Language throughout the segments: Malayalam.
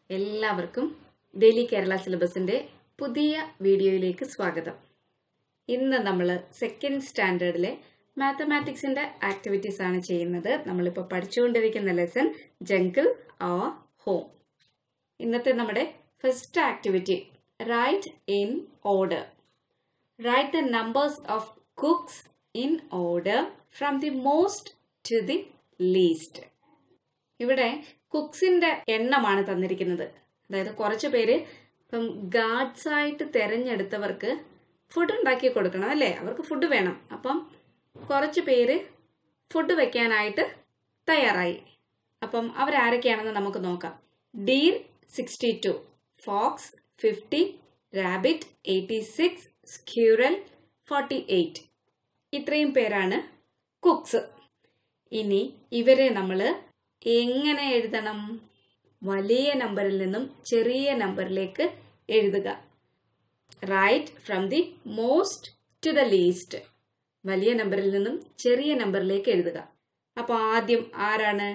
എല്ലാവർക്കും ഡെയിലി കേരള സിലബസിന്റെ പുതിയ വീഡിയോയിലേക്ക് സ്വാഗതം ഇന്ന് നമ്മൾ സെക്കൻഡ് സ്റ്റാൻഡേർഡിലെ മാത്തമാറ്റിക്സിന്റെ ആക്ടിവിറ്റീസ് ആണ് ചെയ്യുന്നത് നമ്മളിപ്പോൾ പഠിച്ചുകൊണ്ടിരിക്കുന്ന ലെസൺ ജംഗിൾ ഓർ ഹോം ഇന്നത്തെ നമ്മുടെ first activity write in order write the numbers of cooks in order from the most to the least ഇവിടെ കുക്സിന്റെ എണ്ണമാണ് തന്നിരിക്കുന്നത് അതായത് കുറച്ച് പേര് ഇപ്പം ഗാർഡ്സ് ആയിട്ട് തെരഞ്ഞെടുത്തവർക്ക് ഫുഡ് ഉണ്ടാക്കി കൊടുക്കണം അല്ലേ അവർക്ക് ഫുഡ് വേണം അപ്പം കുറച്ച് പേര് ഫുഡ് വെക്കാനായിട്ട് തയ്യാറായി അപ്പം അവരാരൊക്കെയാണെന്ന് നമുക്ക് നോക്കാം deer sixty two fox fifty rabbit eighty six squirrel forty eight ഇത്രയും പേരാണ് കുക്സ് ഇനി ഇവരെ നമ്മൾ എങ്ങനെ എഴുതണം വലിയ നമ്പറിൽ നിന്നും ചെറിയ നമ്പറിലേക്ക് എഴുതുക write from the most to the least വലിയ നമ്പറിൽ നിന്നും ചെറിയ നമ്പറിലേക്ക് എഴുതുക അപ്പോൾ ആദ്യം ആരാണ്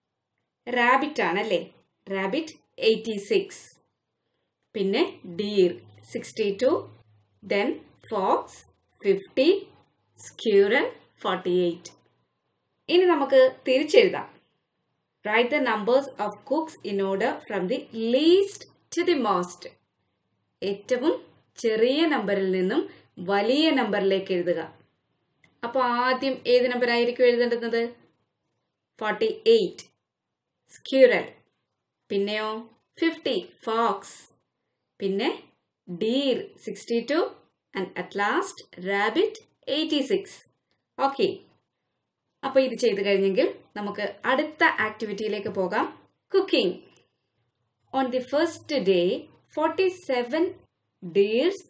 റാബിറ്റ് ആണല്ലേ റാബിറ്റ് എയ്റ്റി സിക്സ് പിന്നെ deer sixty two then fox fifty squirrel forty eight ഇനി നമുക്ക് തിരിച്ചെഴുതാം write the numbers of cooks in order from the least to the most ഏറ്റവും ചെറിയ നമ്പറിൽ നിന്നും വലിയ നമ്പറിലേക്ക് എഴുതുക അപ്പോൾ ആദ്യം ഏത് നമ്പർ ആയിരിക്കും എഴുതേണ്ടുന്നത് ഫോർട്ടി എയ്റ്റ് സ്ക്യൂറൽ പിന്നെയോ ഫിഫ്റ്റി ഫോക്സ് പിന്നെ deer sixty two and at last rabbit eighty six okay അപ്പോൾ ഇത് ചെയ്ത് കഴിഞ്ഞെങ്കിൽ നമുക്ക് അടുത്ത ആക്ടിവിറ്റിയിലേക്ക് പോകാം cooking on the first day forty seven deers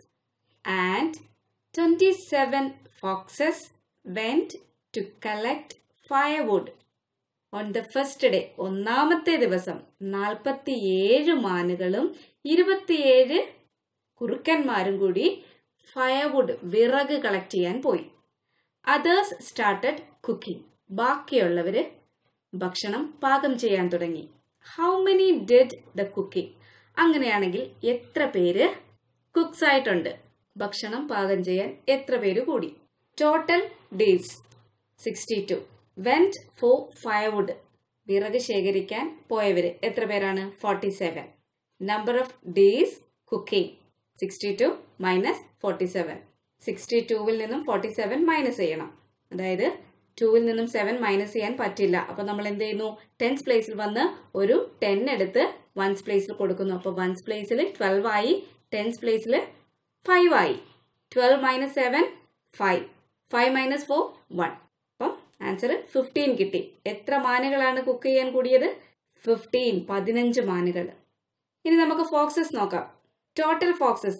and twenty seven foxes went to collect firewood on the first day ഒന്നാമത്തെ ദിവസം നാൽപ്പത്തിയേഴ് മാനുകളും ഇരുപത്തിയേഴ് കുറുക്കന്മാരും കൂടി ഫയർവുഡ് വിറക് കളക്ട് ചെയ്യാൻ പോയി അതേഴ്സ് സ്റ്റാർട്ടഡ് കുക്കിംഗ് ബാക്കിയുള്ളവര് ഭക്ഷണം പാകം ചെയ്യാൻ തുടങ്ങി how many did the cooking അങ്ങനെയാണെങ്കിൽ എത്ര പേര് കുക്സ് ആയിട്ടുണ്ട് ഭക്ഷണം പാകം ചെയ്യാൻ എത്ര പേര് കൂടി total days sixty two went for firewood വിറക് ശേഖരിക്കാൻ പോയവര് എത്ര പേരാണ് forty seven number of days cooking sixty two minus forty seven sixty ടൂവിൽ നിന്നും ഫോർട്ടി സെവൻ മൈനസ് ചെയ്യണം അതായത് ടൂവിൽ നിന്നും സെവൻ മൈനസ് ചെയ്യാൻ പറ്റില്ല അപ്പൊ നമ്മൾ എന്ത് ചെയ്യുന്നു ടെൻസ് പ്ലേസിൽ വന്ന് ഒരു ടെൻ എടുത്ത് വൺസ് പ്ലേസിൽ കൊടുക്കുന്നു അപ്പൊ വൺസ് പ്ലേസിൽ ട്വൽവ് ആയി ടെൻസ് പ്ലേസിൽ ഫൈവ് ആയി twelve minus seven five five minus four one അപ്പം ആൻസർ ഫിഫ്റ്റീൻ കിട്ടി എത്ര മാനുകളാണ് കുക്ക് ചെയ്യാൻ കൂടിയത് ഫിഫ്റ്റീൻ പതിനഞ്ച് മാനുകൾ ഇനി നമുക്ക് ഫോക്സസ് നോക്കാം ടോട്ടൽ ഫോക്സസ്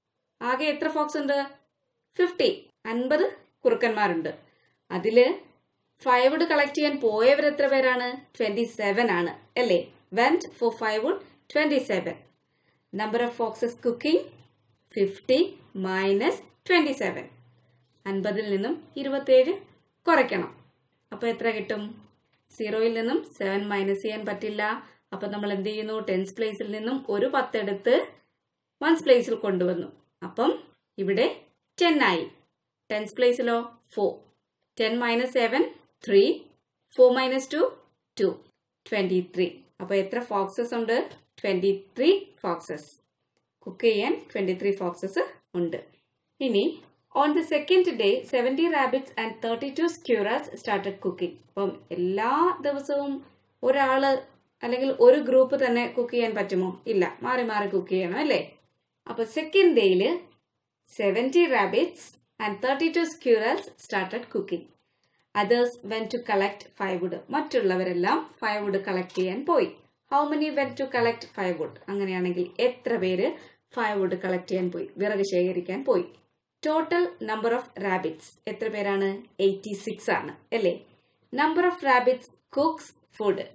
ആകെ എത്ര ഫോക്സ് ഉണ്ട് ഫിഫ്റ്റി അൻപത് കുറുക്കന്മാരുണ്ട് അതില് ഫയർവുഡ് കളക്ട് ചെയ്യാൻ പോയവർ എത്ര പേരാണ് ട്വന്റി സെവൻ ആണ് അല്ലേ went for firewood twenty seven number of foxes cooking fifty minus twenty seven അൻപതിൽ നിന്നും ഇരുപത്തിയേഴ് കുറയ്ക്കണം അപ്പോൾ എത്ര കിട്ടും സീറോയിൽ നിന്നും സെവൻ മൈനസ് ചെയ്യാൻ പറ്റില്ല അപ്പം നമ്മൾ എന്ത് ചെയ്യുന്നു ടെൻസ് പ്ലേസിൽ നിന്നും ഒരു പത്തെടുത്ത് വൺസ് പ്ലേസിൽ കൊണ്ടുവന്നു അപ്പം ഇവിടെ ടെൻ ആയി ടെൻസ് പ്ലേസിലോ four ten minus seven three four minus two two twenty three അപ്പോൾ എത്ര ഫോക്സസ് ഉണ്ട് ട്വന്റി ത്രീ ഫോക്സസ് കുക്ക് ചെയ്യാൻ ട്വന്റി ത്രീ ഫോക്സസ് ഉണ്ട് ഇനി on the second day seventy rabbits and thirty two squirrels started cooking അപ്പം എല്ലാ ദിവസവും ഒരാള് അല്ലെങ്കിൽ ഒരു ഗ്രൂപ്പ് തന്നെ കുക്ക് ചെയ്യാൻ പറ്റുമോ ഇല്ല മാറി മാറി കുക്ക് ചെയ്യണം അല്ലേ അപ്പൊ സെക്കൻഡ് ഡേയില് seventy rabbits and thirty two squirrels started cooking others went to collect firewood മറ്റുള്ളവരെല്ലാം ഫയർവുഡ് കളക്ട് ചെയ്യാൻ പോയി how many went to collect firewood അങ്ങനെയാണെങ്കിൽ എത്ര പേര് ഫയർവുഡ് കളക്ട് ചെയ്യാൻ പോയി വിറക് ശേഖരിക്കാൻ പോയി ടോട്ടൽ നമ്പർ ഓഫ് റാബിറ്റ്സ് എത്ര പേരാണ് എയ്റ്റി സിക്സ് ആണ് അല്ലേ number of rabbits cooks food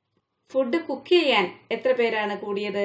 food cook ചെയ്യാൻ എത്ര പേരാണ് കൂടിയത്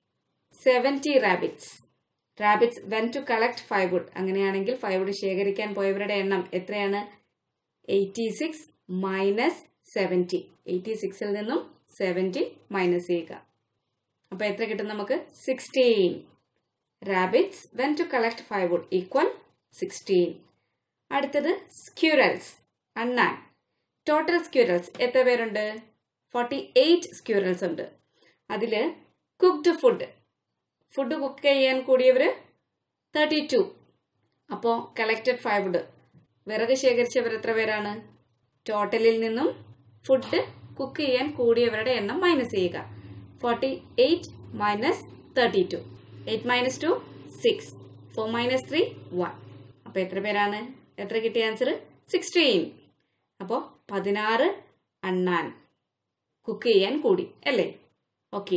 seventy rabbits rabbits went to collect firewood അങ്ങനെയാണെങ്കിൽ ഫൈവുഡ് ശേഖരിക്കാൻ പോയവരുടെ എണ്ണം എത്രയാണ് eighty six minus seventy eighty സിക്സിൽ നിന്നും സെവൻറ്റി മൈനസ് ചെയ്യുക അപ്പോൾ എത്ര കിട്ടും നമുക്ക് sixteen rabbits went to collect firewood equal sixteen അടുത്തത് സ്ക്യൂറൽസ് അണ്ണാൻ ടോട്ടൽ സ്ക്യൂറൽസ് എത്ര പേരുണ്ട് ഫോർട്ടി എയ്റ്റ് സ്ക്യൂറൽസ് ഉണ്ട് അതിൽ കുക്ക്ഡ് ഫുഡ് ഫുഡ് കുക്ക് ചെയ്യാൻ കൂടിയവർ തേർട്ടി ടു അപ്പോൾ കളക്റ്റഡ് ഫൈവ് വുഡ് വിറക് ശേഖരിച്ചവർ എത്ര പേരാണ് ടോട്ടലിൽ നിന്നും ഫുഡ് കുക്ക് ചെയ്യാൻ കൂടിയവരുടെ എണ്ണം മൈനസ് ചെയ്യുക forty eight minus thirty two eight minus two six four minus three one അപ്പോൾ എത്ര പേരാണ് എത്ര കിട്ടിയ ആൻസർ സിക്സ്റ്റീൻ അപ്പോൾ പതിനാറ് അണ്ണാൻ കുക്ക് ചെയ്യാൻ കൂടി അല്ലേ ഓക്കെ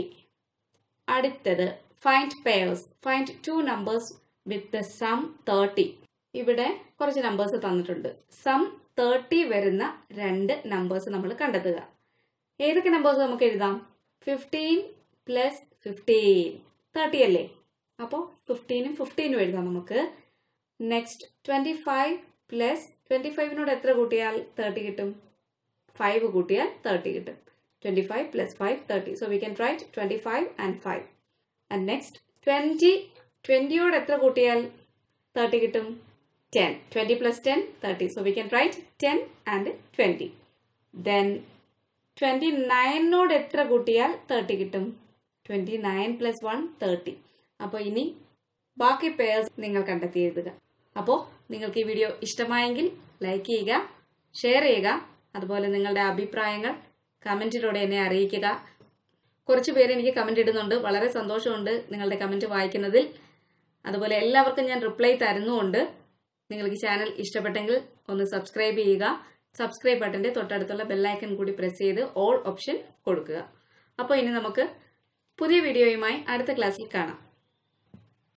അടുത്തത് find pairs find two numbers with the sum thirty ഇവിടെ കുറച്ച് നമ്പേഴ്സ് തന്നിട്ടുണ്ട് സം തേർട്ടി വരുന്ന രണ്ട് നമ്പേഴ്സ് നമ്മൾ കണ്ടെത്തുക ഏതൊക്കെ നമ്പേഴ്സ് നമുക്ക് എഴുതാം ഫിഫ്റ്റീൻ പ്ലസ് ഫിഫ്റ്റീൻ തേർട്ടി അല്ലേ അപ്പോൾ ഫിഫ്റ്റീനും ഫിഫ്റ്റീനും എഴുതാം നമുക്ക് next twenty five plus twenty ഫൈവിനോട് എത്ര കൂട്ടിയാൽ തേർട്ടി കിട്ടും ഫൈവ് കൂട്ടിയാൽ തേർട്ടി കിട്ടും twenty five plus five thirty so we can write twenty five and five and next twenty ട്വൻറ്റിയോട് എത്ര കൂട്ടിയാൽ തേർട്ടി കിട്ടും ten twenty plus ten thirty so we can write ten and twenty then twenty നയനോട് എത്ര കൂട്ടിയാൽ തേർട്ടി കിട്ടും twenty nine plus one thirty അപ്പോൾ ഇനി ബാക്കി പേഴ്സ് നിങ്ങൾ കണ്ടെത്തി എഴുതുക അപ്പോൾ നിങ്ങൾക്ക് ഈ വീഡിയോ ഇഷ്ടമായെങ്കിൽ ലൈക്ക് ചെയ്യുക ഷെയർ ചെയ്യുക അതുപോലെ നിങ്ങളുടെ അഭിപ്രായങ്ങൾ കമൻറ്റിലൂടെ എന്നെ അറിയിക്കുക കുറച്ച് പേര് എനിക്ക് കമൻറ്റ് ഇടുന്നുണ്ട് വളരെ സന്തോഷമുണ്ട് നിങ്ങളുടെ കമൻറ്റ് വായിക്കുന്നതിൽ അതുപോലെ എല്ലാവർക്കും ഞാൻ റിപ്ലൈ തരുന്നുമുണ്ട് നിങ്ങൾക്ക് ചാനൽ ഇഷ്ടപ്പെട്ടെങ്കിൽ ഒന്ന് സബ്സ്ക്രൈബ് ചെയ്യുക സബ്സ്ക്രൈബ് ബട്ടന്റെ തൊട്ടടുത്തുള്ള ബെല്ലൈക്കൺ കൂടി പ്രസ് ചെയ്ത് ഓൾ ഓപ്ഷൻ കൊടുക്കുക അപ്പോൾ ഇനി നമുക്ക് പുതിയ വീഡിയോയുമായി അടുത്ത ക്ലാസ്സിൽ കാണാം